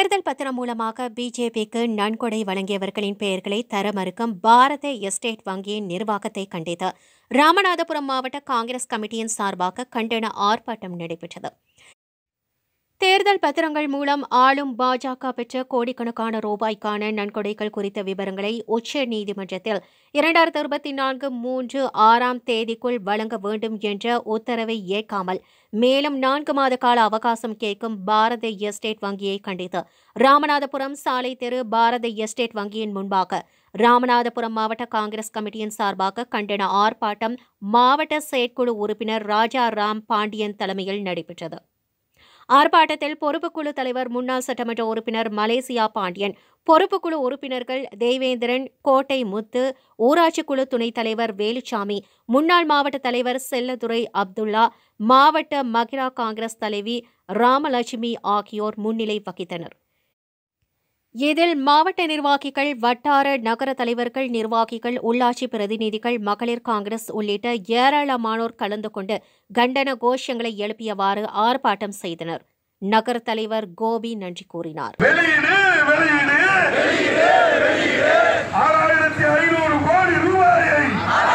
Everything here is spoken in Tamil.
தேர்தல் பத்திரம் மூலமாக பிஜேபிக்கு நன்கொடை வழங்கியவர்களின் பெயர்களை தர மறுக்கும் பாரத எஸ்டேட் வங்கியின் நிர்வாகத்தை கண்டித்து ராமநாதபுரம் மாவட்ட காங்கிரஸ் கமிட்டியின் சார்பாக கண்டன ஆர்ப்பாட்டம் நடைபெற்றது தேர்தல் பத்திரங்கள் மூலம் ஆளும் பாஜக பெற்ற கோடிக்கணக்கான ரூபாய்க்கான நன்கொடைகள் குறித்த விவரங்களை உச்ச நீதிமன்றத்தில் இரண்டாயிரத்தி இருபத்தி நான்கு மூன்று ஆறாம் தேதிக்குள் வழங்க வேண்டும் என்ற உத்தரவை ஏற்காமல் மேலும் நான்கு மாத கால அவகாசம் கேட்கும் பாரத எஸ்டேட் வங்கியை கண்டித்து ராமநாதபுரம் சாலை தெரு பாரத எஸ்டேட் வங்கியின் முன்பாக ராமநாதபுரம் மாவட்ட காங்கிரஸ் கமிட்டியின் சார்பாக கண்டன ஆர்ப்பாட்டம் மாவட்ட செயற்குழு உறுப்பினர் ராஜா ராம் பாண்டியன் தலைமையில் நடைபெற்றது ஆர்ப்பாட்டத்தில் பொறுப்புக்குழு தலைவர் முன்னாள் சட்டமன்ற உறுப்பினர் மலேசியா பாண்டியன் பொறுப்புக்குழு உறுப்பினர்கள் தேவேந்திரன் கோட்டை முத்து ஊராட்சிக்குழு துணைத் தலைவர் வேலுச்சாமி முன்னாள் மாவட்ட தலைவர் செல்லதுரை அப்துல்லா மாவட்ட மகிரா காங்கிரஸ் தலைவி ராமலட்சுமி ஆகியோர் முன்னிலை வகித்தனர் இதில் மாவட்ட நிர்வாகிகள் வட்டார நகர தலைவர்கள் நிர்வாகிகள் உள்ளாட்சி பிரதிநிதிகள் மகளிர் காங்கிரஸ் உள்ளிட்ட ஏராளமானோர் கலந்து கொண்டு கண்டன கோஷங்களை எழுப்பியவாறு ஆர்ப்பாட்டம் செய்தனர் நகர தலைவர் கோபி நன்றி கூறினார் வெளியீடு வெளியீடு ஆறாயிரத்தி ஐநூறு கோடி ரூபாயை